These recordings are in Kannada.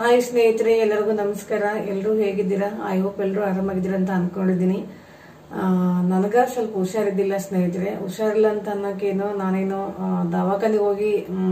ಹಾಯ್ ಸ್ನೇಹಿತರೆ ಎಲ್ಲರಿಗೂ ನಮಸ್ಕಾರ ಎಲ್ಲರೂ ಹೇಗಿದ್ದೀರಾ ಐ ಹೋಪ್ ಎಲ್ಲರೂ ಆರಾಮಾಗಿದ್ದೀರಾ ಅಂತ ಅನ್ಕೊಂಡಿದ್ದೀನಿ ನನಗ ಸ್ವಲ್ಪ ಹುಷಾರಿದ್ದಿಲ್ಲ ಸ್ನೇಹಿತರೆ ಹುಷಾರಿಲ್ಲ ಅಂತ ಅನ್ನೋಕೇನು ನಾನೇನು ಆ, ದವಾಖಾನೆಗೆ ಹೋಗಿ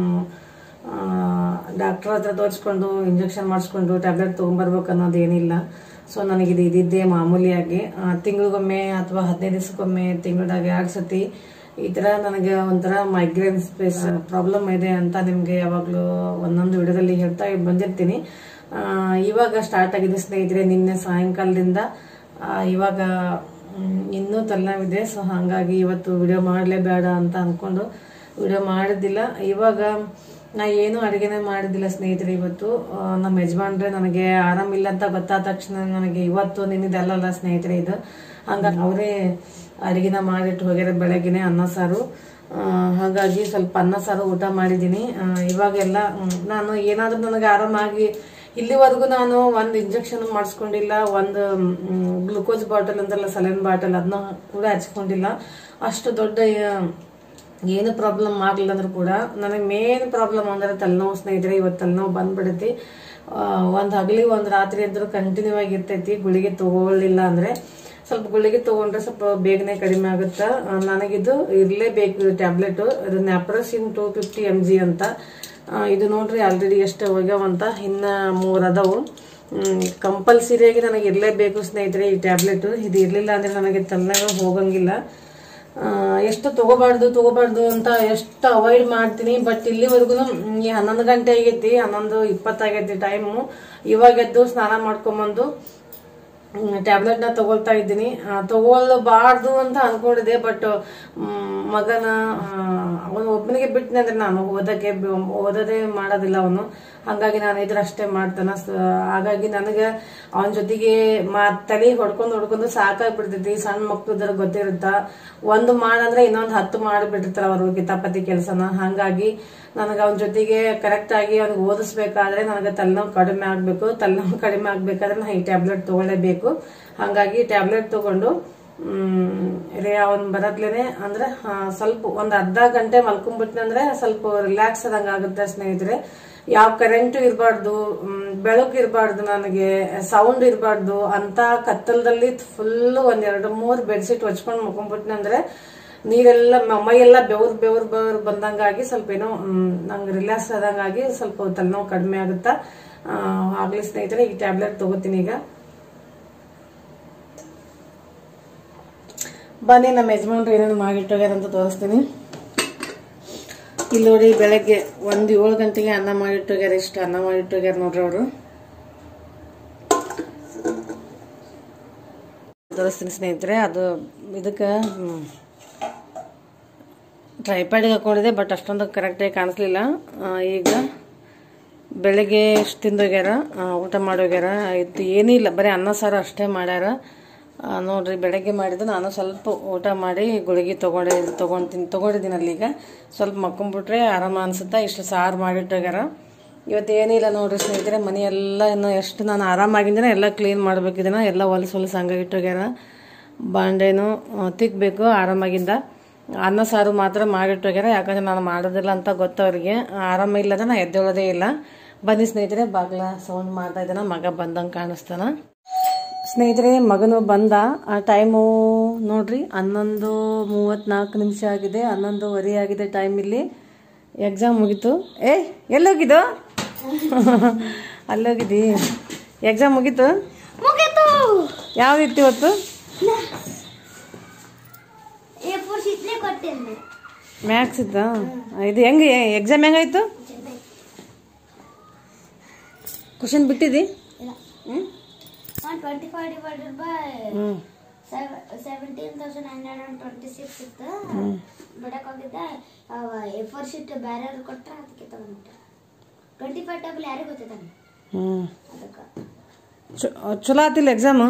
ಡಾಕ್ಟರ್ ಹತ್ರ ತೋರಿಸ್ಕೊಂಡು ಇಂಜೆಕ್ಷನ್ ಮಾಡಿಸ್ಕೊಂಡು ಟ್ಯಾಬ್ಲೆಟ್ ತೊಗೊಂಬರ್ಬೇಕು ಅನ್ನೋದು ಏನಿಲ್ಲ ಸೊ ನನಗಿದು ಇದಿದ್ದೇ ಮಾಮೂಲಿಯಾಗಿ ತಿಂಗಳಿಗೊಮ್ಮೆ ಅಥವಾ ಹದಿನೈದು ದಿವಸಕ್ಕೊಮ್ಮೆ ತಿಂಗಳದಾಗ ಎರಡು ಸತಿ ಈ ತರ ನನಗೆ ಒಂಥರ ಮೈಗ್ರೇನ್ ಸ್ಪೇಸ್ ಪ್ರಾಬ್ಲಮ್ ಇದೆ ಅಂತ ನಿಮ್ಗೆ ಯಾವಾಗ್ಲೂ ಒಂದೊಂದು ವಿಡಿಯೋದಲ್ಲಿ ಹೇಳ್ತಾ ಬಂದಿರ್ತೀನಿ ಆ, ಇವಾಗ ಸ್ಟಾರ್ಟ್ ಆಗಿದೆ ಸ್ನೇಹಿತರೆ ನಿನ್ನೆ ಸಾಯಂಕಾಲದಿಂದ ಆ, ಇವಾಗ ಮ್, ಇನ್ನೂ ತಲೆನೋವಿದೆ ಸೊ ಹಾಗಾಗಿ ಇವತ್ತು ವಿಡಿಯೋ ಮಾಡಲೇಬೇಡ ಅಂತ ಅನ್ಕೊಂಡು ವಿಡಿಯೋ ಮಾಡಿದ್ದಿಲ್ಲ ಇವಾಗ ನಾ ಏನು ಅಡುಗೆನೇ ಮಾಡಿದ್ದಿಲ್ಲ ಸ್ನೇಹಿತರೆ ಇವತ್ತು ಆ, ನಮ್ಮ ಯಜಮಾನ್ರೆ ನನಗೆ ಆರಾಮಿಲ್ಲ ಅಂತ ಗೊತ್ತಾದ ತಕ್ಷಣ ನನಗೆ ಇವತ್ತು ನಿನ್ನಿದಲ್ಲ ಸ್ನೇಹಿತರೆ ಇದು ಹಂಗಾಗಿ ಅವರೇ ಅಡುಗೆನ ಮಾಡಿಟ್ಟು ಹೋಗ್ಯಾರ ಬೆಳಗ್ಗೆನೆ ಅನ್ನ ಸಾರು ಆ, ಹಾಗಾಗಿ ಸ್ವಲ್ಪ ಅನ್ನ ಸಾರು ಊಟ ಮಾಡಿದ್ದೀನಿ ಆ, ಇವಾಗೆಲ್ಲ ಮ್, ನಾನು ಏನಾದ್ರೂ ನನಗೆ ಆರಾಮಾಗಿ ಇಲ್ಲಿವರೆಗೂ ನಾನು ಒಂದು ಇಂಜೆಕ್ಷನ್ ಮಾಡಿಸ್ಕೊಂಡಿಲ್ಲ ಒಂದು ಗ್ಲುಕೋಸ್ ಬಾಟಲ್ ಅಂತಾರಲ್ಲ ಸಲೈನ್ ಬಾಟಲ್ ಅದನ್ನ ಕೂಡ ಹಚ್ಕೊಂಡಿಲ್ಲ ಅಷ್ಟು ದೊಡ್ಡ ಆ, ಏನು ಪ್ರಾಬ್ಲಮ್ ಆಗಲಿಲ್ಲ ಅಂದ್ರೂ ಕೂಡ ನನಗೆ ಮೇನ್ ಪ್ರಾಬ್ಲಮ್ ಅಂದ್ರೆ ತಲೆನೋವು ಸ್ನೇಹಿತರೆ ಇವತ್ತು ತಲೆನೋವು ಬಂದ್ಬಿಡೈತಿ ಒಂದು ಹಗಲಿ ಒಂದು ರಾತ್ರಿ ಅಂದ್ರೂ ಕಂಟಿನ್ಯೂ ಆಗಿ ಇರ್ತೈತಿ ಗುಳಿಗೆ ತಗೊಳ್ಳಿಲ್ಲ ಅಂದ್ರೆ ಸ್ವಲ್ಪ ಗುಳಿಗೆ ತಗೊಂಡ್ರೆ ಸ್ವಲ್ಪ ಬೇಗನೆ ಕಡಿಮೆ ಆಗುತ್ತೆ ಆ, ನನಗಿದು ಇರಲೇಬೇಕು ಟ್ಯಾಬ್ಲೆಟ್ ಇದು Naprosyn two fifty M G ಅಂತ ಆ, ಇದು ನೋಡ್ರಿ ಆಲ್ರೆಡಿ ಎಷ್ಟು ಹೋಗ್ಯಾವಂತ ಇನ್ನ ಮೂರ್ ಅದಾವು ಕಂಪಲ್ಸರಿಯಾಗಿ ನನಗೆ ಇರಲೇಬೇಕು ಸ್ನೇಹಿತರೆ ಈ ಟ್ಯಾಬ್ಲೆಟ್ ಇದು ಇರಲಿಲ್ಲ ಅಂದ್ರೆ ನನಗೆ ತಲೆನಾಗ ಹೋಗಂಗಿಲ್ಲ ಆ, ಎಷ್ಟು ತಗೋಬಾರ್ದು ತಗೋಬಾರ್ದು ಅಂತ ಎಷ್ಟು ಅವಾಯ್ಡ್ ಮಾಡ್ತೀನಿ ಬಟ್ ಇಲ್ಲಿವರೆಗೂ ಈ ಹನ್ನೊಂದು ಗಂಟೆ ಆಗೈತಿ ಹನ್ನೊಂದು ಇಪ್ಪತ್ತಾಗೈತಿ ಟೈಮು ಇವಾಗ ಎದ್ದು ಸ್ನಾನ ಮಾಡ್ಕೊಂಬಂದು ಟ್ಯಾಬ್ಲೆಟ್ನ ತಗೊಳ್ತಾ ಇದ್ದೀನಿ ಆ, ತಗೊಳ್ಬಾರ್ದು ಅಂತ ಅನ್ಕೊಂಡಿದ್ದೆ ಬಟ್ ಮಗನ ಅವನು ಒಬ್ಬನಿಗೆ ಬಿಟ್ಟನೆ ಅಂದ್ರೆ ನಾನು ಓದಕ್ಕೆ ಬ- ಓದೋದೇ ಮಾಡೋದಿಲ್ಲ ಅವನು ಹಂಗಾಗಿ ನಾನು ಇದ್ರಷ್ಟೇ ಮಾಡ್ತಾನ ಸ- ಹಾಗಾಗಿ ನನಗೆ ಅವನ ಜೊತೆಗೆ ಮಾ ತಲೆ ಹೊಡ್ಕೊಂಡು ಹೊಡ್ಕೊಂಡು ಸಾಕಾಗ್ಬಿಡ್ತೈತಿ ಸಣ್ಣ ಮಕ್ಳಿದ್ರ ಗೊತ್ತಿರುತ್ತ ಒಂದು ಮಾಡಂದ್ರೆ ಇನ್ನೊಂದು ಹತ್ತು ಮಾಡಿಬಿಟ್ಟಿರ್ತಾರ ಅವರು ಕಿತಾಪತಿ ಕೆಲಸನ ಹಂಗಾಗಿ ನನಗೆ ಅವನ ಜೊತೆಗೆ ಕರೆಕ್ಟ್ ಆಗಿ ಅವ್ನಿಗೆ ಓದಿಸ್ಬೇಕಾದ್ರೆ ನನಗೆ ತಲೆನೋವು ಕಡಿಮೆ ಆಗ್ಬೇಕು ತಲೆನೋವು ಕಡಿಮೆ ಆಗ್ಬೇಕಾದ್ರೆ ನಾನು ಈ ಟ್ಯಾಬ್ಲೆಟ್ ತಗೊಳ್ಳೇಬೇಕು ಹಂಗಾಗಿ ಟ್ಯಾಬ್ಲೆಟ್ ತಗೊಂಡು ಹ್ಮ್ ರೇ ಅವನ್ ಬರತ್ಲೇನೆ ಅಂದ್ರೆ ಆ, ಸ್ವಲ್ಪ ಒಂದ್ ಅರ್ಧ ಗಂಟೆ ಮಲ್ಕೊಂಡ್ಬಿಟ್ನೆ ಅಂದ್ರೆ ಸ್ವಲ್ಪ ರಿಲ್ಯಾಕ್ಸ್ ಆದಂಗ ಆಗುತ್ತೆ ಸ್ನೇಹಿತರೆ ಯಾವ ಕರೆಂಟ್ ಇರಬಾರ್ದು ಬೆಳಕು ಇರಬಾರ್ದು ನನಗೆ ಸೌಂಡ್ ಇರಬಾರ್ದು ಅಂತ ಕತ್ತಲದಲ್ಲಿ ಫುಲ್ ಒಂದ್ ಎರಡು ಮೂರ್ ಬೆಡ್ಶೀಟ್ ಹೊಚ್ಕೊಂಡ್ ಮಲ್ಕೊಂಡ್ಬಿಟ್ನೆ ಅಂದ್ರೆ ನೀರೆಲ್ಲ ಮ- ಮೈಯೆಲ್ಲ ಬೆವ್ರ್ ಬೆವ್ರ್ ಬೆವ್ರ್ ಬಂದಂಗಾಗಿ ಸ್ವಲ್ಪ ಏನೋ ಮ್, ನಂಗೆ ರಿಲ್ಯಾಕ್ಸ್ ಆದಂಗಾಗಿ ಸ್ವಲ್ಪ ತಲೆನೋವು ಕಡಿಮೆ ಆಗುತ್ತಾ ಆ, ಆಗ್ಲಿ ಸ್ನೇಹಿತರೆ ಈ ಟ್ಯಾಬ್ಲೆಟ್ ತಗೋತೀನಿ ಈಗ ಬನ್ನಿ ನಮ್ಮ ಯಜಮಾನ್ರು ಏನೇನು ಮಾಡಿಟ್ಟೋಗ್ಯಾರ ಅಂತ ತೋರಿಸ್ತೀನಿ ಇಲ್ಲಿ ನೋಡಿ ಬೆಳಗ್ಗೆ ಒಂದ್ ಏಳು ಗಂಟೆಗೆ ಅನ್ನ ಮಾಡಿಟ್ಟೋಗ್ಯಾರ ಇಷ್ಟು ಅನ್ನ ಮಾಡಿಟ್ಟೋಗ್ಯಾರ ನೋಡ್ರಿ ಅವರು ತೋರಿಸ್ತೀನಿ ಸ್ನೇಹಿತರೆ ಅದು ಇದಕ್ಕೆ ಟ್ರೈಪ್ಯಾಡಿಗೆ ಹಾಕೊಂಡಿದೆ ಬಟ್ ಅಷ್ಟೊಂದು ಕರೆಕ್ಟಾಗಿ ಕಾಣಿಸ್ಲಿಲ್ಲ ಆ, ಈಗ ಬೆಳಗ್ಗೆ ಎಷ್ಟು ತಿಂದೋಗ್ಯಾರ ಆ, ಊಟ ಮಾಡೋಗ್ಯಾರ ಇದು ಏನೂ ಇಲ್ಲ ಬರೀ ಅನ್ನ ಸಾರು ಅಷ್ಟೇ ಮಾಡ್ಯಾರ ಆ, ನೋಡ್ರಿ ಬೆಳಗ್ಗೆ ಮಾಡಿದ್ದು ನಾನು ಸ್ವಲ್ಪ ಊಟ ಮಾಡಿ ಗುಳಿಗೆ ತಗೊಂಡೆ ತಗೊಂತೀನಿ ತಗೊಂಡಿದ್ದೀನಿ ಅಲ್ಲಿಗ ಸ್ವಲ್ಪ ಮಕ್ಕೊಂಬಿಟ್ರೆ ಆರಾಮ ಅನ್ಸುತ್ತಾ ಇಷ್ಟು ಸಾರು ಮಾಡಿಟ್ಟೋಗ್ಯಾರ ಇವತ್ತು ಏನಿಲ್ಲ ನೋಡ್ರಿ ಸ್ನೇಹಿತರೆ ಮನೆಯೆಲ್ಲ ಇನ್ನು ಎಷ್ಟು ನಾನು ಆರಾಮಾಗಿದ್ದೇನೆ ಎಲ್ಲ ಕ್ಲೀನ್ ಮಾಡ್ಬೇಕಿದ್ದೇನೆ ಎಲ್ಲ ಹೊಲಸು ಹೊಲಸು ಹಂಗಾಗಿಟ್ಟೋಗ್ಯಾರ ಬಾಂಡೆನು ಆ, ತಿಕ್ಬೇಕು ಆರಾಮಾಗಿಂದ ಅನ್ನ ಸಾರು ಮಾತ್ರ ಮಾಡಿಟ್ಟೋಗ್ಯಾರ ಯಾಕಂದ್ರೆ ನಾನು ಮಾಡೋದಿಲ್ಲ ಅಂತ ಗೊತ್ತವ್ರಿಗೆ ಆರಾಮ ಇಲ್ಲದ ನಾ ಎದ್ದೇಳೋದೇ ಇಲ್ಲ ಬನ್ನಿ ಸ್ನೇಹಿತರೆ ಬಾಗ್ಲ ಸೌಂಡ್ ಮಾಡ್ತಾ ಇದ್ದಾನ ಮಗ ಬಂದಂಗೆ ಕಾಣಿಸ್ತಾನ ಸ್ನೇಹಿತರೆ ಮಗನು ಬಂದ ಆ ಟೈಮು ನೋಡ್ರಿ ಹನ್ನೊಂದು ಮೂವತ್ನಾಲ್ಕು ನಿಮಿಷ ಆಗಿದೆ ಹನ್ನೊಂದುವರೆ ಆಗಿದೆ ಟೈಮ್ ಇಲ್ಲಿ ಎಕ್ಸಾಮ್ ಮುಗೀತು ಏ ಎಲ್ಲೋಗಿದ್ದು ಅಲ್ಲೋಗಿದ್ದಿ ಎಕ್ಸಾಮ್ ಮುಗೀತು ಮುಗಿತು ಯಾವ್ದಿತ್ತು ಇವತ್ತು ಎ ಫೋರ್ ಶೀಟ್ನೇ ಕೊಟ್ಟಿದ್ದೆ ಮ್ಯಾಥ್ಸ್ ಇತ್ತಾ ಇದು ಹೆಂಗೆ ಎಕ್ಸಾಮ್ ಹೆಂಗಾಯ್ತು ಕ್ವಶನ್ ಬಿಟ್ಟಿದ್ದಿ ಇಲ್ಲ one twenty five divided by ಹ್ಞೂ seventeen thousand hundred and twenty six ಇತ್ತು ಬಿಡಕ್ಕೆ ಹೋಗಿದ್ದೆ ಎ ಫೋರ್ ಶೀಟ್ ಬೇರೆ ಕೊಟ್ರೆ ಅದಕ್ಕೆ ತಗೊಂಡ್ಬಿಟ್ಟೆ ಟ್ವೆಂಟಿ ಫೈವ್ ಟೇಬಲ್ ಯಾರಿಗೆ ಗೊತ್ತಿದ್ದಾನೆ ಹ್ಞೂ ಅದಕ್ಕೆ ಚ- ಚಲೋ ಆತಿಲ್ಲ ಎಕ್ಸಾಮು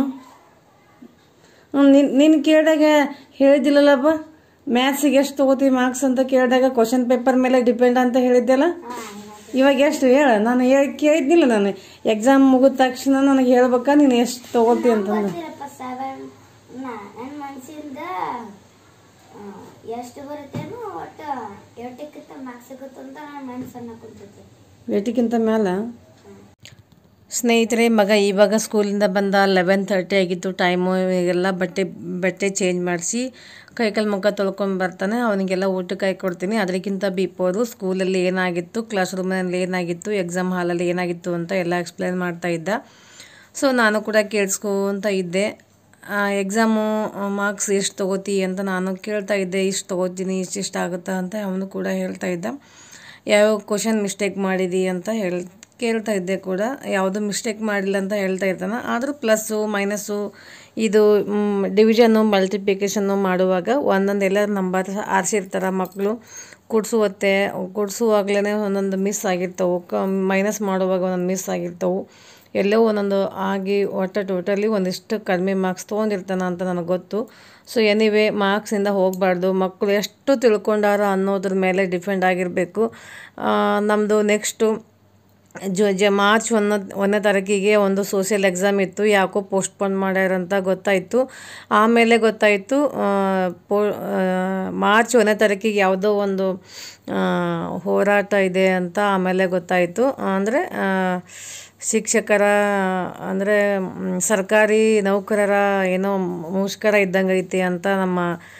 ನಿನ್ ನಿನ್ ಕೇಳಿದಾಗ ಹೇಳಿದಿಲ್ಲಲ್ಲಪ್ಪ ಮ್ಯಾಥ್ಸಿಗೆ ಎಷ್ಟು ತಗೋತಿ ಮಾರ್ಕ್ಸ್ ಅಂತ ಕೇಳಿದಾಗ ಕ್ವಶನ್ ಪೇಪರ್ ಮೇಲೆ ಡಿಪೆಂಡ್ ಅಂತ ಹೇಳಿದ್ದೆಲ್ಲ ಇವಾಗ ಎಷ್ಟು ಹೇಳ ನಾನು ಹೇಳಿ ಕೇಳಿದ್ನಿಲ್ಲ ನಾನು ಎಕ್ಸಾಮ್ ಮುಗಿದ ತಕ್ಷಣ ನನಗೆ ಹೇಳ್ಬೇಕಾ ನೀನು ಎಷ್ಟು ತಗೋತಿ ಅಂತಂದು ಗೊತ್ತಿರಪ್ಪ ಸೆವೆನ್ ನನ್ನ ಮನಸ್ಸಿಂದ ಎಷ್ಟು ಬರುತ್ತೇನೋ ಒಟ್ಟು ಎಷ್ಟಕ್ಕಿಂತ ಮಾರ್ಕ್ಸ್ ಸಿಗುತ್ತಂತ ನನ್ನ ಮನಸ್ಸನ್ನ ಕುಂತೈತಿ ವೇಟಿಗಿಂತ ಮ್ಯಾಲ ಸ್ನೇಹಿತರೆ ಮಗ ಇವಾಗ ಸ್ಕೂಲಿಂದ ಬಂದ ಲೆವೆನ್ ತರ್ಟಿ ಆಗಿತ್ತು ಟೈಮು ಈಗೆಲ್ಲ ಬಟ್ಟೆ ಬಟ್ಟೆ ಚೇಂಜ್ ಮಾಡಿಸಿ ಕೈಕಾಲು ಮುಖ ತೊಳ್ಕೊಂಡು ಬರ್ತಾನೆ ಅವನಿಗೆಲ್ಲ ಊಟ ಕೈ ಕೊಡ್ತೀನಿ ಅದಕ್ಕಿಂತ ಬಿಫೋರು ಸ್ಕೂಲಲ್ಲಿ ಏನಾಗಿತ್ತು ಕ್ಲಾಸ್ ರೂಮಲ್ಲಿ ಏನಾಗಿತ್ತು ಎಕ್ಸಾಮ್ ಹಾಲಲ್ಲಿ ಏನಾಗಿತ್ತು ಅಂತ ಎಲ್ಲ ಎಕ್ಸ್ಪ್ಲೇನ್ ಮಾಡ್ತಾ ಇದ್ದ ಸೊ ನಾನು ಕೂಡ ಕೇಳಿಸ್ಕೊಂತ ಇದ್ದೆ ಎಕ್ಸಾಮು ಮಾರ್ಕ್ಸ್ ಎಷ್ಟು ತೊಗೋತಿ ಅಂತ ನಾನು ಕೇಳ್ತಾ ಇದ್ದೆ ಇಷ್ಟು ತೊಗೋತೀನಿ ಇಷ್ಟು ಇಷ್ಟು ಆಗುತ್ತಾ ಅಂತ ಅವನು ಕೂಡ ಹೇಳ್ತಾ ಇದ್ದ ಯಾವ್ಯಾವ ಕ್ವಶನ್ ಮಿಸ್ಟೇಕ್ ಮಾಡಿದಿ ಅಂತ ಹೇಳಿ ಕೇಳ್ತಾ ಇದ್ದೆ ಕೂಡ ಯಾವುದು ಮಿಸ್ಟೇಕ್ ಮಾಡಿಲ್ಲ ಅಂತ ಹೇಳ್ತಾ ಇರ್ತಾನೆ ಆದರೂ ಪ್ಲಸ್ಸು ಮೈನಸ್ಸು ಇದು ಡಿವಿಷನ್ನು ಮಲ್ಟಿಪ್ಲಿಕೇಶನ್ನು ಮಾಡುವಾಗ ಒಂದೊಂದೆಲ್ಲ ನಂಬರ್ ಆರಿಸಿರ್ತಾರೆ ಮಕ್ಕಳು ಕೂಡ್ಸುವತ್ತೆ ಕೂಡ್ಸುವಾಗಲೇ ಒಂದೊಂದು ಮಿಸ್ ಆಗಿರ್ತವೆ ಕ ಮೈನಸ್ ಮಾಡುವಾಗ ಒಂದೊಂದು ಮಿಸ್ ಆಗಿರ್ತವೆ ಎಲ್ಲೋ ಒಂದೊಂದು ಆಗಿ ಒಟ್ಟು ಟೋಟಲಿ ಒಂದಿಷ್ಟು ಕಡಿಮೆ ಮಾರ್ಕ್ಸ್ ತೊಗೊಂಡಿರ್ತಾನೆ ಅಂತ ನನಗೆ ಗೊತ್ತು ಸೊ ಎನಿವೇ ಮಾರ್ಕ್ಸಿಂದ ಹೋಗಬಾರ್ದು ಮಕ್ಕಳು ಎಷ್ಟು ತಿಳ್ಕೊಂಡಾರ ಅನ್ನೋದ್ರ ಮೇಲೆ ಡಿಪೆಂಡ್ ಆಗಿರಬೇಕು ನಮ್ಮದು ನೆಕ್ಸ್ಟು ಜು ಜ ಮಾರ್ಚ್ ಒಂದ ಒಂದನೇ ತಾರೀಕಿಗೆ ಒಂದು ಸೋಷಿಯಲ್ ಎಕ್ಸಾಮ್ ಇತ್ತು ಯಾಕೋ ಪೋಸ್ಟ್ಪೋನ್ ಮಾಡ್ಯಾರಂತ ಗೊತ್ತಾಯಿತು ಆಮೇಲೆ ಗೊತ್ತಾಯಿತು ಪೋ ಮಾರ್ಚ್ ಒಂದನೇ ತಾರೀಕಿಗೆ ಯಾವುದೋ ಒಂದು ಹೋರಾಟ ಇದೆ ಅಂತ ಆಮೇಲೆ ಗೊತ್ತಾಯಿತು ಅಂದರೆ ಶಿಕ್ಷಕರ ಅಂದರೆ ಸರ್ಕಾರಿ ನೌಕರರ ಏನೋ ಮುಷ್ಕರ ಇದ್ದಂಗೆ ಐತಿ ಅಂತ ನಮ್ಮ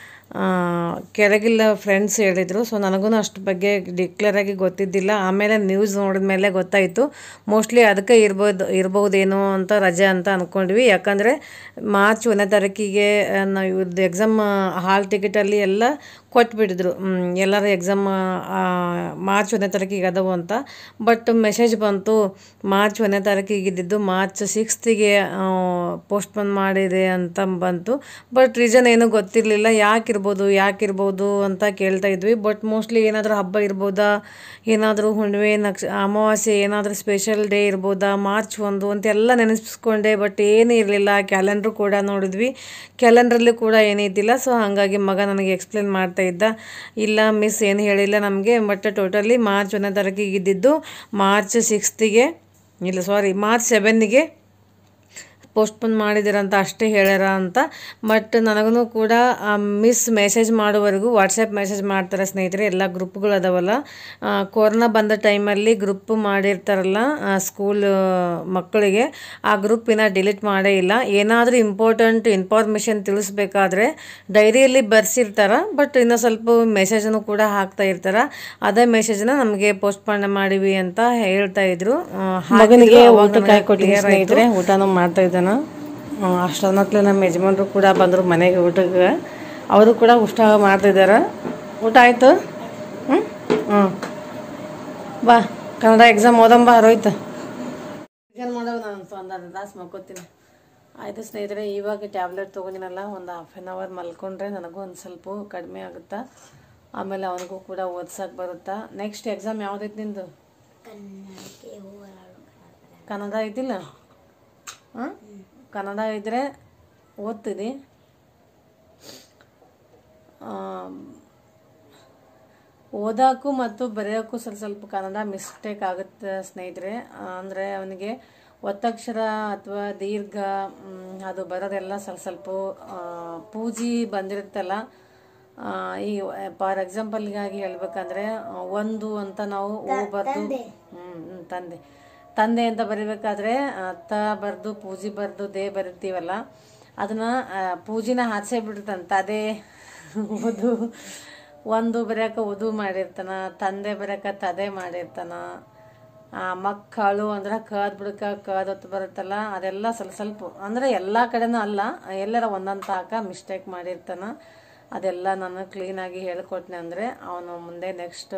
ಕೆಳಗಿಲ್ಲ ಫ್ರೆಂಡ್ಸ್ ಹೇಳಿದರು ಸೊ ನನಗೂ ಅಷ್ಟು ಬಗ್ಗೆ ಡಿಕ್ಲೇರ್ ಆಗಿ ಗೊತ್ತಿದ್ದಿಲ್ಲ ಆಮೇಲೆ ನ್ಯೂಸ್ ನೋಡಿದ ಮೇಲೆ ಗೊತ್ತಾಯಿತು ಮೋಸ್ಟ್ಲಿ ಅದಕ್ಕೆ ಇರ್ಬೋದು ಇರ್ಬೋದೇನೋ ಅಂತ ರಜೆ ಅಂತ ಅಂದ್ಕೊಂಡ್ವಿ ಯಾಕಂದರೆ ಮಾರ್ಚ್ ಒಂದನೇ ತಾರೀಕಿಗೆ ನಾವು ಇವ್ರದ್ದು ಎಕ್ಸಾಮ್ ಹಾಲ್ ಟಿಕೆಟಲ್ಲಿ ಎಲ್ಲ ಕೊಟ್ಬಿಟ್ಟಿದ್ರು ಎಲ್ಲರ ಎಕ್ಸಾಮ್ ಮಾರ್ಚ್ ಒಂದನೇ ತಾರೀಕಿಗೆ ಅದಾವು ಅಂತ ಬಟ್ ಮೆಸೇಜ್ ಬಂತು ಮಾರ್ಚ್ ಒಂದನೇ ತಾರೀಕಿಗೆ ಇದ್ದಿದ್ದು ಮಾರ್ಚ್ ಸಿಕ್ಸ್ತಿಗೆ ಪೋಸ್ಟ್ಪೋನ್ ಮಾಡಿದೆ ಅಂತ ಬಂತು ಬಟ್ ರೀಸನ್ ಏನೂ ಗೊತ್ತಿರಲಿಲ್ಲ ಯಾಕಿರ್ಬೋದು ಯಾಕಿರ್ಬೋದು ಅಂತ ಕೇಳ್ತಾ ಇದ್ವಿ ಬಟ್ ಮೋಸ್ಟ್ಲಿ ಏನಾದರೂ ಹಬ್ಬ ಇರ್ಬೋದಾ ಏನಾದರೂ ಹುಣ್ಣಿಮೆ ನಕ್ಷ ಅಮಾವಾಸ್ಯೆ ಏನಾದರೂ ಸ್ಪೆಷಲ್ ಡೇ ಇರ್ಬೋದಾ ಮಾರ್ಚ್ ಒಂದು ಅಂತೆಲ್ಲ ನೆನೆಸ್ಕೊಂಡೆ ಬಟ್ ಏನೂ ಇರಲಿಲ್ಲ ಕ್ಯಾಲೆಂಡ್ರು ಕೂಡ ನೋಡಿದ್ವಿ ಕ್ಯಾಲೆಂಡ್ರಲ್ಲಿ ಕೂಡ ಏನಿದ್ದಿಲ್ಲ ಸೊ ಹಾಗಾಗಿ ಮಗ ನನಗೆ ಎಕ್ಸ್ಪ್ಲೇನ್ ಮಾಡ್ತಾ ಇದ್ದ ಇಲ್ಲ ಮಿಸ್ ಏನು ಹೇಳಿಲ್ಲ ನಮಗೆ ಬಟ್ ಟೋಟಲಿ ಮಾರ್ಚ್ ಒಂದನೇ ತಾರೀಕಿಗೆ ಇದ್ದಿದ್ದು ಮಾರ್ಚ್ ಸಿಕ್ಸ್ತಿಗೆ ಇಲ್ಲ ಸಾರಿ ಮಾರ್ಚ್ ಸೆವೆನ್ನಿಗೆ ಪೋಸ್ಟ್ಪೋನ್ ಮಾಡಿದಿರಂತ ಅಷ್ಟೇ ಹೇಳ್ಯಾರ ಅಂತ ಬಟ್ ನನಗೂ ಕೂಡ ಮಿಸ್ ಮೆಸೇಜ್ ಮಾಡೋವರೆಗೂ ವಾಟ್ಸಪ್ ಮೆಸೇಜ್ ಮಾಡ್ತಾರೆ ಸ್ನೇಹಿತರೆ ಎಲ್ಲ ಗ್ರೂಪ್ಗಳು ಅದಾವಲ್ಲ ಕೊರೋನಾ ಬಂದ ಟೈಮಲ್ಲಿ ಗ್ರೂಪ್ ಮಾಡಿರ್ತಾರಲ್ಲ ಸ್ಕೂಲ್ ಮಕ್ಕಳಿಗೆ ಆ ಗ್ರೂಪಿನ ಡಿಲೀಟ್ ಮಾಡೇ ಇಲ್ಲ ಏನಾದರೂ ಇಂಪಾರ್ಟೆಂಟ್ ಇನ್ಫಾರ್ಮೇಷನ್ ತಿಳಿಸ್ಬೇಕಾದ್ರೆ ಡೈರಿಯಲ್ಲಿ ಬರ್ಸಿರ್ತಾರೆ ಬಟ್ ಇನ್ನೂ ಸ್ವಲ್ಪ ಮೆಸೇಜನ್ನು ಕೂಡ ಹಾಕ್ತಾ ಇರ್ತಾರೆ ಅದೇ ಮೆಸೇಜ್ನ ನಮಗೆ ಪೋಸ್ಟ್ಪೋನ್ ಮಾಡಿವಿ ಅಂತ ಹೇಳ್ತಾ ಇದ್ರು ಮಗನಿಗೆ ಊಟ ಕಾಯಿ ಕೊಟ್ಟಿಗೆ ಸ್ನೇಹಿತರೆ ಊಟನೂ ಮಾಡ್ತಾ ಇದ್ದಾನ ಅಷ್ಟೊನ್ನತ್ಲೆ ನಮ್ಮ ಯಜಮಾನ್ರು ಕೂಡ ಬಂದರು ಮನೆಗೆ ಊಟಕ್ಕೆ ಅವರು ಕೂಡ ಊಟ ಮಾಡ್ತಿದ್ದಾರೆ ಊಟ ಆಯಿತು ಹ್ಞೂ ಹ್ಞೂ ಬಾ ಕನ್ನಡ ಎಕ್ಸಾಮ್ ಓದಂಬ ರೋಯ್ತು ಎಕ್ಸಾಮ್ ಮಾಡೋ ನಾನು ಒಂದು ಅರ್ಧ ತಾಸು ಮಕ್ಕೋತೀನಿ ಆಯಿತು ಸ್ನೇಹಿತರೆ ಇವಾಗ ಟ್ಯಾಬ್ಲೆಟ್ ತೊಗೊಂಡಿನಲ್ಲ ಒಂದು ಹಾಫ್ ಆನ್ ಅವರ್ ಮಲ್ಕೊಂಡ್ರೆ ನನಗೂ ಒಂದು ಸ್ವಲ್ಪ ಕಡಿಮೆ ಆಗುತ್ತಾ ಆಮೇಲೆ ಅವನಿಗೂ ಕೂಡ ಓದ್ಸಕ್ಕೆ ಬರುತ್ತಾ ನೆಕ್ಸ್ಟ್ ಎಕ್ಸಾಮ್ ಯಾವುದೈತೆ ನಿಂದು ಕನ್ನಡಕ್ಕೆ ಹೋಗಲಾಡು ಕನ್ನಡ ಐತಿಲ್ಲ ಹಾಂ ಕನ್ನಡ ಇದ್ದರೆ ಓದ್ತಿದ್ದಿ ಓದೋಕ್ಕೂ ಮತ್ತು ಬರೆಯೋಕ್ಕೂ ಸ್ವಲ್ಪ ಸ್ವಲ್ಪ ಕನ್ನಡ ಮಿಸ್ಟೇಕ್ ಆಗುತ್ತೆ ಸ್ನೇಹಿತರೆ ಅಂದರೆ ಅವನಿಗೆ ಒತ್ತಕ್ಷರ ಅಥವಾ ದೀರ್ಘ ಮ್, ಅದು ಬರೋದೆಲ್ಲ ಸ್ವಲ್ಪ ಸ್ವಲ್ಪ ಆ, ಪೂಜಿ ಬಂದಿರುತ್ತಲ್ಲ ಆ, ಈ ಫಾರ್ ಎಕ್ಸಾಂಪಲ್ಗಾಗಿ ಹೇಳ್ಬೇಕಂದ್ರೆ ಆ, ಒಂದು ಅಂತ ನಾವು ಓ ಬರ್ದು ಹ್ಮ್ ತಂದೆ ತಂದೆ ಅಂತ ಬರಿಬೇಕಾದ್ರೆ ಆ, ತ ಬರ್ದು ಪೂಜಿ ಬರ್ದು ದೇ ಬರಿತೀವಲ್ಲ ಅದನ್ನ ಆ, ಪೂಜಿನ ಹಾಸೆ ಬಿಡ್ತಾನೆ ತದೆ ಓದು ಒಂದು ಬರೆಯಕ ಉದು ಮಾಡಿರ್ತಾನ ತಂದೆ ಬರೆಯಕ ತದೆ ಮಾಡಿರ್ತಾನ ಆ, ಮಕ್ಕಳು ಅಂದ್ರೆ ಕದ್ ಬಿಡಕ ಕದ್ ಹೊತ್ತು ಬರುತ್ತಲ್ಲ ಅದೆಲ್ಲ ಸ್ವಲ್ಪ ಸ್ವಲ್ಪ ಅಂದ್ರೆ ಎಲ್ಲಾ ಕಡೆನೂ ಅಲ್ಲ ಎಲ್ಲರ ಒಂದೊಂದು ತಾಕ ಮಿಸ್ಟೇಕ್ ಮಾಡಿರ್ತಾನ ಅದೆಲ್ಲ ನಾನು ಕ್ಲೀನಾಗಿ ಹೇಳ್ಕೊಟ್ನೆ ಅಂದರೆ ಅವನು ಮುಂದೆ ನೆಕ್ಸ್ಟ್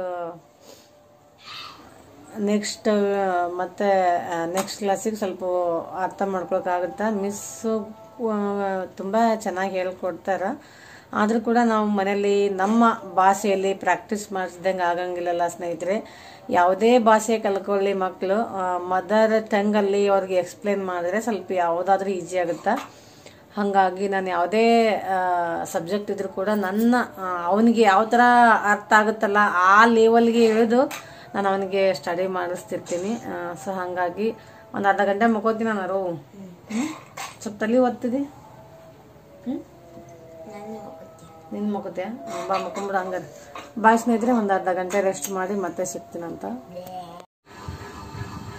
ನೆಕ್ಸ್ಟ್ ಮತ್ತೆ ನೆಕ್ಸ್ಟ್ ಕ್ಲಾಸಿಗೆ ಸ್ವಲ್ಪ ಅರ್ಥ ಮಾಡ್ಕೊಳಕ್ಕಾಗುತ್ತೆ ಮಿಸ್ಸು ತುಂಬ ಚೆನ್ನಾಗಿ ಹೇಳ್ಕೊಡ್ತಾರೆ ಆದರೂ ಕೂಡ ನಾವು ಮನೆಯಲ್ಲಿ ನಮ್ಮ ಭಾಷೆಯಲ್ಲಿ ಪ್ರಾಕ್ಟೀಸ್ ಮಾಡಿಸಿದಂಗೆ ಆಗಂಗಿಲ್ಲಲ್ಲ ಸ್ನೇಹಿತರೆ ಯಾವುದೇ ಭಾಷೆ ಕಲ್ಕೊಳ್ಳಿ ಮಕ್ಕಳು ಮದರ್ ಟಂಗಲ್ಲಿ ಅವ್ರಿಗೆ ಎಕ್ಸ್ಪ್ಲೇನ್ ಮಾಡಿದ್ರೆ ಸ್ವಲ್ಪ ಯಾವುದಾದ್ರೂ ಈಸಿ ಆಗುತ್ತೆ ಹಾಗಾಗಿ ನಾನು ಯಾವುದೇ ಸಬ್ಜೆಕ್ಟ್ ಇದ್ರೂ ಕೂಡ ನನ್ನ ಅವನಿಗೆ ಯಾವ ಥರ ಅರ್ಥ ಆಗುತ್ತಲ್ಲ ಆ ಲೆವೆಲ್ಗೆ ಇಳಿದು ನಾನು ಅವನಿಗೆ ಸ್ಟಡಿ ಮಾಡಿಸ್ತಿರ್ತೀನಿ ಸೊ ಹಾಗಾಗಿ ಒಂದು ಅರ್ಧ ಗಂಟೆ ಮಕ್ಕೋತೀನಿ ನಾನು ರೋ ಸ್ವಲ್ಪ ತಲೆ ಓದ್ತಿದ್ದಿ ಹ್ಞೂ ನಾನು ಹೋಗುತ್ತೆ ನಿನ್ನ ಮಕ್ಕೋತ್ಯಾ ಬಾ ಮಕ್ಕೊಂಬಿಡು ಹಂಗಾರೆ ಬಾಯ್ ಸ್ನೇಹಿತರೆ ಒಂದು ಅರ್ಧ ಗಂಟೆ ರೆಸ್ಟ್ ಮಾಡಿ ಮತ್ತೆ ಸಿಗ್ತೀನಂತ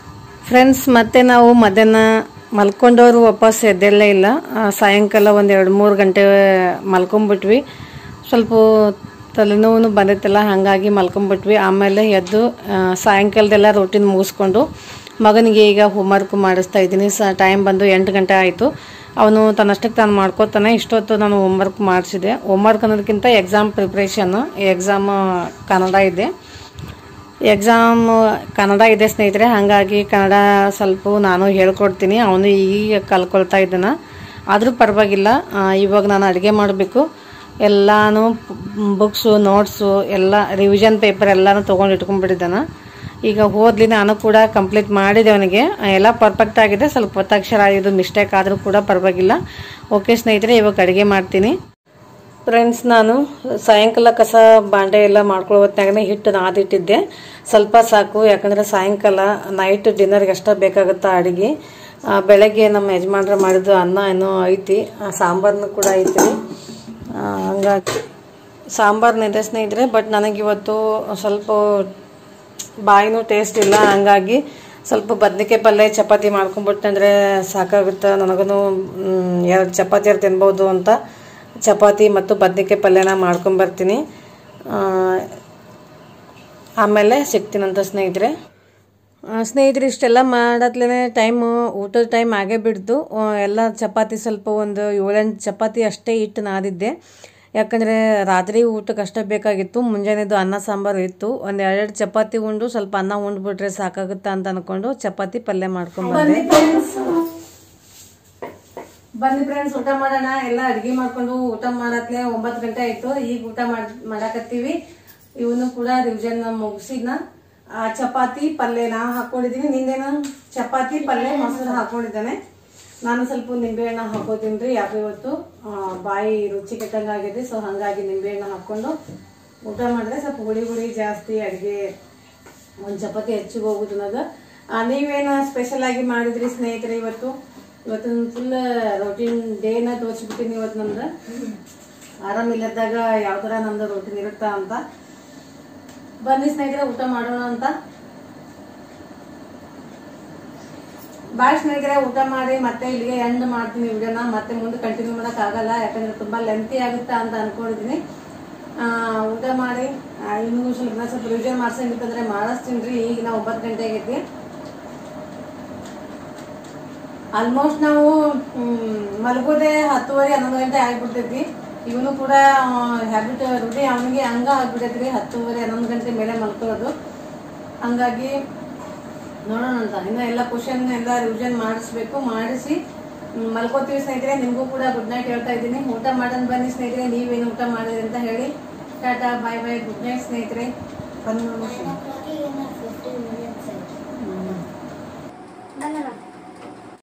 ಫ್ರೆಂಡ್ಸ್ ಮತ್ತೆ ನಾವು ಮಧ್ಯಾಹ್ನ ಮಲ್ಕೊಂಡವರು ವಾಪಸ್ ಎದ್ದೇಳಲೇ ಇಲ್ಲ ಆ, ಸಾಯಂಕಾಲ ಒಂದು ಎರಡು ಮೂರು ಗಂಟೆ ಮಲ್ಕೊಂಬಿಟ್ವಿ ಸ್ವಲ್ಪ ತಲೆನೋವು ಬಂದಿತ್ತಲ್ಲ ಹಾಗಾಗಿ ಮಲ್ಕೊಂಬಿಟ್ವಿ ಆಮೇಲೆ ಎದ್ದು ಆ, ಸಾಯಂಕಾಲದೆಲ್ಲ ರೊಟೀನ್ ಮುಗಿಸ್ಕೊಂಡು ಮಗನಿಗೆ ಈಗ ಹೋಮ್ವರ್ಕ್ ಮಾಡಿಸ್ತಾ ಇದ್ದೀನಿ ಸ ಟೈಮ್ ಬಂದು ಎಂಟು ಗಂಟೆ ಆಯಿತು ಅವನು ತನ್ನಷ್ಟಕ್ಕೆ ತಾನು ಮಾಡ್ಕೋತಾನೆ ಇಷ್ಟೊತ್ತು ನಾನು ಹೋಮ್ವರ್ಕ್ ಮಾಡಿಸಿದೆ ಹೋಮ್ವರ್ಕ್ ಅನ್ನೋದಕ್ಕಿಂತ ಎಕ್ಸಾಮ್ ಪ್ರಿಪ್ರೇಷನ್ ಎಕ್ಸಾಮ್ ಕನ್ನಡ ಇದೆ ಎಕ್ಸಾಮ್ ಕನ್ನಡ ಇದೆ ಸ್ನೇಹಿತರೆ ಹಾಗಾಗಿ ಕನ್ನಡ ಸ್ವಲ್ಪ ನಾನು ಹೇಳ್ಕೊಡ್ತೀನಿ ಅವನು ಈಗ ಕಲ್ಕೊಳ್ತಾ ಇದ್ದಾನೆ ಆದರೂ ಪರವಾಗಿಲ್ಲ ಆ, ಇವಾಗ ನಾನು ಅಡುಗೆ ಮಾಡಬೇಕು ಎಲ್ಲಾನು ಬುಕ್ಸು ನೋಟ್ಸು ಎಲ್ಲ ರಿವಿಷನ್ ಪೇಪರ್ ಎಲ್ಲಾನು ತೊಗೊಂಡು ಇಟ್ಕೊಂಡ್ಬಿಟ್ಟಿದ್ದಾನೆ ಈಗ ಹೋದ್ಲಿ ನಾನು ಕೂಡ ಕಂಪ್ಲೀಟ್ ಮಾಡಿದೆ ಅವನಿಗೆ ಎಲ್ಲ ಪರ್ಫೆಕ್ಟ್ ಆಗಿದೆ ಸ್ವಲ್ಪ ಒತ್ತಕ್ಷರ ಇದು ಮಿಸ್ಟೇಕ್ ಆದರೂ ಕೂಡ ಪರವಾಗಿಲ್ಲ ಓಕೆ ಸ್ನೇಹಿತರೆ ಇವಾಗ ಅಡುಗೆ ಮಾಡ್ತೀನಿ ಫ್ರೆಂಡ್ಸ್ ನಾನು ಸಾಯಂಕಾಲ ಕಸ ಬಾಂಡೆ ಎಲ್ಲ ಮಾಡ್ಕೊಳ್ಳೋ ಹೊತ್ನಾಗನೇ ಹಿಟ್ಟು ನಾದಿಟ್ಟಿದ್ದೆ ಸ್ವಲ್ಪ ಸಾಕು ಯಾಕಂದ್ರೆ ಸಾಯಂಕಾಲ ನೈಟ್ ಡಿನ್ನರ್ಗೆ ಅಷ್ಟೇ ಬೇಕಾಗುತ್ತಾ ಅಡುಗೆ ಆ, ಬೆಳಗ್ಗೆ ನಮ್ಮ ಯಜಮಾನ್ರು ಮಾಡಿದ್ದು ಅನ್ನ ಏನೋ ಐತಿ ಆ, ಸಾಂಬಾರ್ನು ಕೂಡ ಐತಿ ಆ, ಹಂಗಾಗಿ ಸಾಂಬಾರ್ನಿದೆ ಸ್ನೇಹಿತರೆ ಬಟ್ ನನಗಿವತ್ತು ಸ್ವಲ್ಪ ಬಾಯಿನೂ ಟೇಸ್ಟ್ ಇಲ್ಲ ಹಂಗಾಗಿ ಸ್ವಲ್ಪ ಬದ್ನಿಕಾಯಿ ಪಲ್ಯ ಚಪಾತಿ ಮಾಡ್ಕೊಂಬಿಟ್ಟಂದ್ರೆ ಸಾಕಾಗುತ್ತೆ ನನಗೂ ಎರಡು ಚಪಾತಿ ತಿನ್ಬೋದು ಅಂತ ಚಪಾತಿ ಮತ್ತು ಬದ್ನಿಕಾಯಿ ಪಲ್ಯನ ಮಾಡ್ಕೊಂಬರ್ತೀನಿ ಆ, ಆಮೇಲೆ ಸಿಗ್ತೀನಂತ ಸ್ನೇಹಿತರೆ ಆ, ಸ್ನೇಹಿತರೆ ಇಷ್ಟೆಲ್ಲ ಮಾಡತ್ಲೇ ಟೈಮು ಊಟದ ಟೈಮ್ ಆಗೇ ಬಿಡ್ತು ಆ, ಎಲ್ಲ ಚಪಾತಿ ಸ್ವಲ್ಪ ಒಂದು ಏಳೆಂಟು ಚಪಾತಿ ಅಷ್ಟೇ ಇಟ್ಟು ನಾದಿದ್ದೆ ಯಾಕಂದರೆ ರಾತ್ರಿ ಊಟಕ್ಕೆ ಅಷ್ಟೇ ಬೇಕಾಗಿತ್ತು ಮುಂಜಾನೆದು ಅನ್ನ ಸಾಂಬಾರು ಇತ್ತು ಒಂದು ಎರಡೆರಡು ಚಪಾತಿ ಉಂಡು ಸ್ವಲ್ಪ ಅನ್ನ ಉಂಡ್ಬಿಟ್ರೆ ಸಾಕಾಗುತ್ತಾ ಅಂತ ಅನ್ಕೊಂಡು ಚಪಾತಿ ಪಲ್ಯ ಮಾಡ್ಕೊಂಡ್ಬಂದೆ ಬನ್ನಿ ಫ್ರೆಂಡ್ಸ್ ಊಟ ಮಾಡೋಣ ಎಲ್ಲ ಅಡ್ಗೆ ಮಾಡ್ಕೊಂಡು ಊಟ ಮಾಡತ್ಲೆ ಒಂಬತ್ತು ಗಂಟೆ ಆಯ್ತು ಈಗ ಊಟ ಮಾಡ್ ಮಾಡಾಕತ್ತೀವಿ ಇವನು ಕೂಡ ರಿವಿಷನ್ ಮುಗಿಸಿದ್ನ ಆ, ಚಪಾತಿ ಪಲ್ಯ ನಾ ಹಾಕೊಂಡಿದೀನಿ ನಿಂದೇನ ಚಪಾತಿ ಪಲ್ಯ ಮೊಸರು ಹಾಕೊಂಡಿದ್ದಾನೆ ನಾನು ಸ್ವಲ್ಪ ನಿಂಬೆಹಣ್ಣು ಹಾಕೋತೀನಿ ಯಾಕೆ ಇವತ್ತು ಆ, ಬಾಯಿ ರುಚಿ ಕೆಟ್ಟಂಗ ಆಗಿದೆ ಸೊ ಹಂಗಾಗಿ ನಿಂಬೆಹಣ್ಣು ಹಾಕೊಂಡು ಊಟ ಮಾಡಿದ್ರೆ ಸ್ವಲ್ಪ ಹುಳಿ ಹುಳಿ ಜಾಸ್ತಿ ಅಡ್ಗೆ ಒಂದ್ ಚಪಾತಿ ಹೆಚ್ಚಿಗೆ ಹೋಗುದು ಅನ್ನೋದು ಆ, ನೀವೇನ ಸ್ಪೆಷಲ್ ಆಗಿ ಮಾಡಿದ್ರಿ ಸ್ನೇಹಿತರೆ ಇವತ್ತು ಇವತ್ತು ಫುಲ್ ರೊಟೀನ್ ಡೇನ ತೋರಿಸ್ಬಿಟ್ಟಿನಿ ಇವತ್ತು ನಮ್ದು ಆರಾಮಿಲ್ಲದಾಗ ಯಾವ ತರ ನಮ್ದು ರೊಟೀನ್ ಇರುತ್ತಾ ಅಂತ ಬನ್ನಿ ಸ್ನೇಹಿತರೆ ಊಟ ಮಾಡೋಣ ಅಂತ ಬಾಯ್ ಸ್ನೇಹಿತರೆ ಊಟ ಮಾಡಿ ಮತ್ತೆ ಇಲ್ಲಿಗೆ ಎಂಡ್ ಮಾಡ್ತೀನಿ ವಿಡಿಯೋನ ಮತ್ತೆ ಮುಂದೆ ಕಂಟಿನ್ಯೂ ಮಾಡಕ್ ಆಗಲ್ಲ ಯಾಕಂದ್ರೆ ತುಂಬಾ ಲೆಂತಿ ಆಗುತ್ತಾ ಅಂತ ಅನ್ಕೊಂಡಿದೀನಿ ಆ, ಊಟ ಮಾಡಿ ಆ, ಇನ್ನೂ ಸ್ವಲ್ಪ ಇನ್ನೂ ಸ್ವಲ್ಪ ರಿವಿಷನ್ ಮಾಡ್ಸಂಗಿತ್ತಂದ್ರೆ ಮಾಡಿಸ್ತೀನಿ ರೀ ಈಗ ನಾವು ಒಂಬತ್ತು ಗಂಟೆ ಆಗೈತಿ ಆಲ್ಮೋಸ್ಟ್ ನಾವು ಹ್ಮ್, ಮಲಗೋದೇ ಹತ್ತುವರೆ ಹನ್ನೊಂದು ಗಂಟೆ ಆಗ್ಬಿಡ್ತೈತಿ ಇವನು ಕೂಡ ಹ್ಯಾಬಿಟ್ ರೂಢಿ ಅವನಿಗೆ ಹಂಗ ಆಗ್ಬಿಟ್ಟೈತ್ರಿ ಹತ್ತುವರೆ ಹನ್ನೊಂದು ಗಂಟೆ ಮೇಲೆ ಮಲ್ಕೊಳ್ಳೋದು ಹಂಗಾಗಿ ನೋಡೋಣ ಅಂತ ಇನ್ನ ಎಲ್ಲ ಕ್ವಶನ್ ಎಲ್ಲ ರಿವಿಷನ್ ಮಾಡಿಸ್ಬೇಕು ಮಾಡಿಸಿ ಹ್ಮ್, ಮಲ್ಕೋತೀವಿ ಸ್ನೇಹಿತರೆ ನಿಮಗೂ ಕೂಡ ಗುಡ್ ನೈಟ್ ಹೇಳ್ತಾ ಇದ್ದೀನಿ ಊಟ ಮಾಡೋಣ ಬನ್ನಿ ಸ್ನೇಹಿತರೆ ನೀವೇನು ಊಟ ಮಾಡಿದ್ರಿ ಅಂತ ಹೇಳಿ ಟಾಟಾ ಬಾಯ್ ಬಾಯ್ ಗುಡ್ ನೈಟ್ ಸ್ನೇಹಿತರೆ ಬನ್ನಿ